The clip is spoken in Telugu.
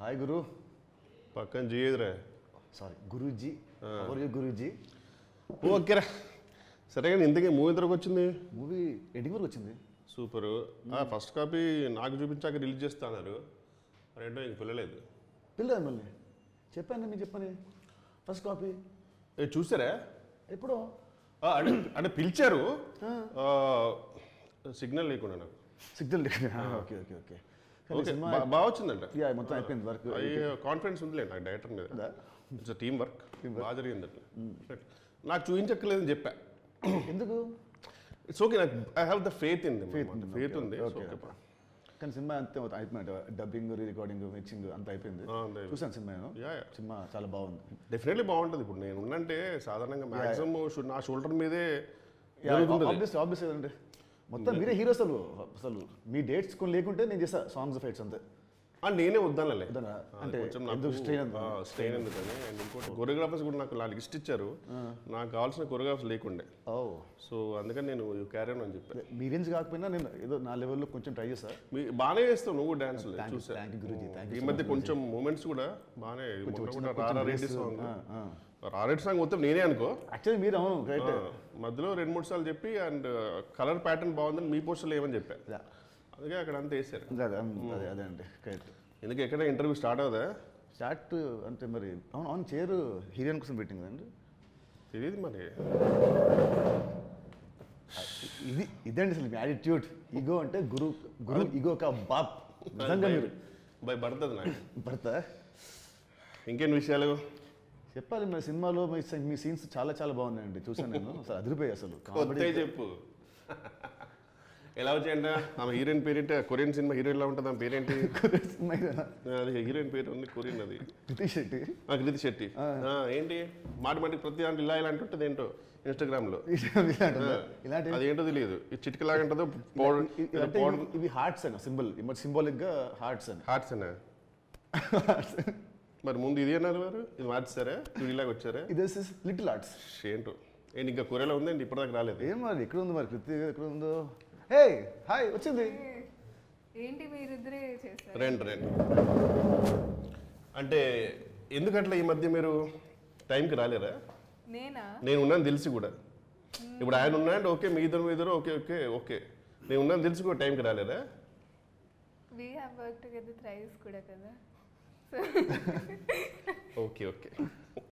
హాయ్ గురు పక్కన చేయదురా సారీ గురూజీ ఎవరు గురూజీ ఓకేరా సరే కానీ ఇంతకీ మూవీ ఎంతకు వచ్చింది మూవీ ఎండింగ్ వరకు వచ్చింది సూపర్ ఫస్ట్ కాపీ నాకు చూపించాక రిలీజ్ చేస్తా అన్నారు రెండో ఇంక పిల్లలేదు పిల్లలు మళ్ళీ చెప్పాను మీకు చెప్పని ఫస్ట్ కాపీ ఏ చూసారా ఎప్పుడో ఆ, అంటే అంటే పిలిచారు సిగ్నల్ లేకుండా నాకు signal okay okay okay okay cinema బా- బాగా వచ్చిందంట యా మొత్తం అయిపోయింది వర్క్ కాన్ఫిడెన్స్ ఉందిలే నాకు డైరెక్టర్ మీద ఉందా? ఇట్స్ టీమ్ వర్క్ బాగా జరిగింది అట్లా నాకు చూపించక్కర్లేదని చెప్పా ఎందుకు ఇట్స్ ఓకే నాకు I have the faith in Faith ఉంది, ఫేత్ okay, ఉంది okay, okay. కానీ సినిమా అంతే మొత్తం అయిపోయింది డబ్బింగ్ రికార్డింగ్ మిక్సింగ్ అంతా అయిపోయింది ఆ, అంతే. చూసాను సినిమా నేను Yeah, yeah. సినిమా చాలా బాగుంది డెఫినెట్లీ బాగుంటుంది ఇప్పుడు నేను ఉన్నంటే సాధారణంగా మాక్సిమం నా షోల్డర్ మీదే జరుగుతుంది అది. ఆబ్వియస్ ఆబ్వియస్ అండి మొత్తం మీరే హీరో అసలు అసలు మీ డేట్స్ కొన్ని లేకుంటే నేను చేస్తా సాంగ్స్ ఫైట్స్ అంతే ఆ, నేనే వద్దానులే వద్దనా? ఆ, అంటే కొంచెం ఎందుకు strain అంత? స్ట్రెయిన్ ఎందుకని అండ్ ఇంకోటి కొరియోగ్రాఫర్స్ కూడా నాకు నా లిస్ట్ ఇచ్చారు నాకు కావాల్సిన కొరియోగ్రాఫర్స్ లేకుండే ఓ సో అందుకని నేను క్యారీ అని చెప్పాను మీ రేంజ్ కాకపోయినా నేను ఏదో నా లెవెల్లో కొంచెం ట్రై చేస్తా మీ బాగానే చేస్తావు నువ్వు డాన్స్ Thank you, చూసా thank you, Guruji, thank you ఈ so మధ్య కొంచెం మూమెంట్స్ కూడా బాగానే మొన్న వచ్చిన కూడా కొంచెం రారా రెడ్డి bass, సాంగ్ ఆ, ఆ. రా రెడ్డి సాంగ్ మొత్తం నేనే అనుకో యాక్చువల్లీ మీరు అవును రైట్ ఆ, మధ్యలో రెండు మూడు సార్లు చెప్పి అండ్ కలర్ ప్యాటర్న్ బాగుందని మీ పోస్టర్లో ఏమని చెప్పా అందుకే అక్కడ అంతా వేసారు అదే అదే అదే అండి కరెక్ట్ ఎందుకు ఎక్కడ ఇంటర్వ్యూ స్టార్ట్ అవుదా స్టార్ట్ అంటే మరి అవును అవును చేరు హీరోయిన్ కోసం పెట్టింది కదండి తెలియదు మరి ఇది ఇదండి అసలు మీ యాటిట్యూడ్ ఈగో అంటే గురు గురు ఈగో కా బాప్ నిజంగా మీరు బై పడుతుంది నాకు భర్త ఇంకేం విషయాలు చెప్పాలి మరి సినిమాలో మీ సీ- మీ సీన్స్ చాలా చాలా బాగున్నాయండి చూసాను నేను అసలు అదిరిపోయాయి అసలు కొత్త చెప్పు ఎలా వచ్చాయంట ఆమె హీరోయిన్ పేరేంటి కొరియన్ సినిమా హీరోయిన్ ఎలా ఉంటుంది ఆమె పేరేంటి సినిమా ఇదేనా? అది హీరోయిన్ పేరు ఉంది కొరియన్ అది నితీష్ శెట్టి ఆ, కృతి శెట్టి ఆ, ఏంటి మాటి మాటికి ప్రతి దాంట్లో ఇలా ఇలా అంటుంటుంది ఏంటో ఇన్స్టాగ్రామ్ లో ఇలాంటిదా? ఇలాంటి అదేంటో తెలియదు ఈ చిటికలాగా ఉంటుందో పౌడర్ ఇ- ఇ- అంటే ఇవి- ఇవి హార్ట్స్ అని సింబల్ సింబాలిక్ గా హార్ట్స్ అని హార్ట్స్ అన్నా మరి ముందు ఇది అన్నారు వారు ఇది మార్చారా ఇలాగ వచ్చారా ఇది లిటిల్ హార్ట్స్ ఏంటో ఏంటి ఇంకా కొరియలో ఉందండి ఇప్పటిదాకా రాలేదు ఏం మరి ఎక్కడ ఉంది మరి కృతి ఎక్కడ ఉందో హే హాయ్ వచ్చింది ఏంటి మీరిద్దరే చేస్తారు రండి రండి అంటే ఎందుకట్లా ఈ మధ్య మీరు టైంకి రాలేరా నేనా నేను ఉన్నాను తెలిసి కూడా ఇప్పుడు ఆయన ఉన్నాడు ఓకే మీ ఇద్దరు మీ ఇద్దరు ఓకే ఓకే ఓకే నేను ఉన్నాను తెలిసి కూడా టైంకి రాలేరా we have work together thrice కూడా కదా ఓకే ఓకే